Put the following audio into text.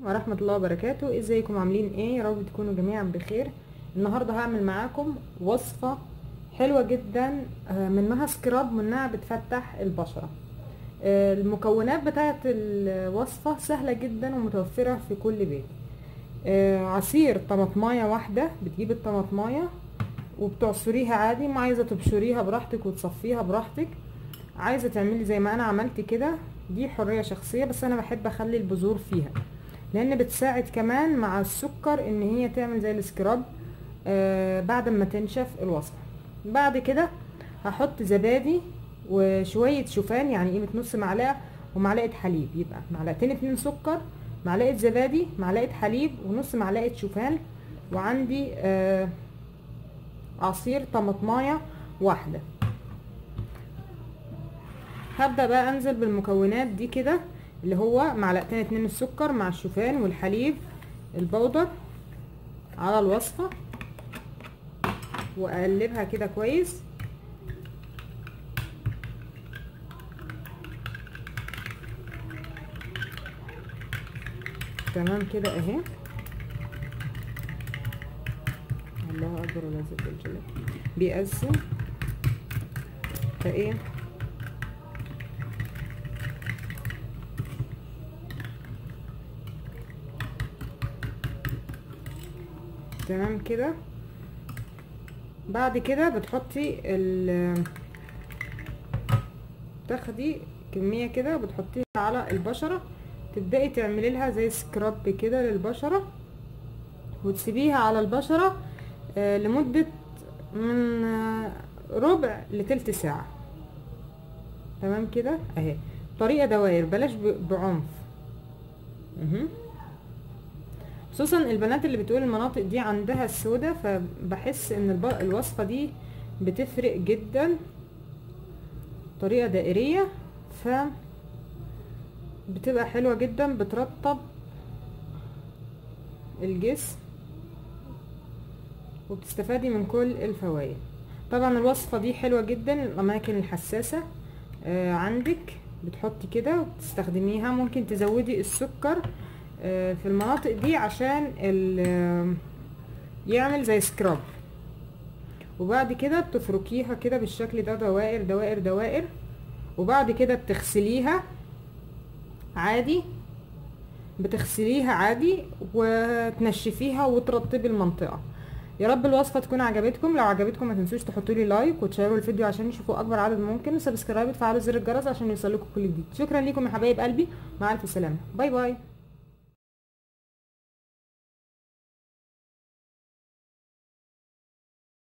ورحمة الله وبركاته ازيكم عاملين ايه يا رب تكونوا جميعا بخير النهاردة هعمل معاكم وصفة حلوة جدا آه، منها سكراب منها بتفتح البشرة آه، المكونات بتاعت الوصفة سهلة جدا ومتوفرة في كل بيت آه، عصير طماطماية واحدة بتجيب الطماطماية وبتعصريها عادي ما عايزة تبشريها براحتك وتصفيها براحتك عايزة تعملي زي ما انا عملت كده دي حرية شخصية بس انا بحب اخلي البذور فيها لان بتساعد كمان مع السكر ان هي تعمل زي السكراب آه بعد ما تنشف الوصفة بعد كده هحط زبادي وشوية شوفان يعني قيمة نص معلقة ومعلقة حليب يبقى معلقتين اتنين سكر معلقة زبادي معلقة حليب ونص معلقة شوفان وعندي آه عصير طماطماية واحدة هبدأ بقى انزل بالمكونات دي كده اللي هو معلقتين اتنين السكر مع الشوفان والحليب البودر على الوصفة واقلبها كده كويس تمام كده اهي الله اكبر ولا زي الجلال بيقسم فايه تمام كده بعد كده بتحطي ال تاخدي كميه كده وبتحطيها على البشره تبداي تعملي لها زي سكراب كده للبشره وتسيبيها على البشره آه لمده من آه ربع لتلت ساعه تمام كده اهي طريقه دوائر بلاش بعنف اها خصوصا البنات اللي بتقول المناطق دي عندها السودة فبحس ان الوصفة دي بتفرق جدا طريقة دائرية ف بتبقى حلوة جدا بترطب الجسم وبتستفادي من كل الفوائد طبعا الوصفة دي حلوة جدا الاماكن الحساسة آه عندك بتحطي كده وتستخدميها ممكن تزودي السكر في المناطق دي عشان يعمل زي سكراب وبعد كده بتفركيها كده بالشكل ده دوائر دوائر دوائر وبعد كده بتغسليها عادي بتغسليها عادي وتنشفيها وترطبي المنطقه يا رب الوصفه تكون عجبتكم لو عجبتكم ما تنسوش تحطوا لي لايك وتشيروا الفيديو عشان يشوفوا اكبر عدد ممكن وسبسكرايب وتفعلوا زر الجرس عشان يوصلكم كل جديد شكرا لكم يا حبايب قلبي مع الف سلامه باي باي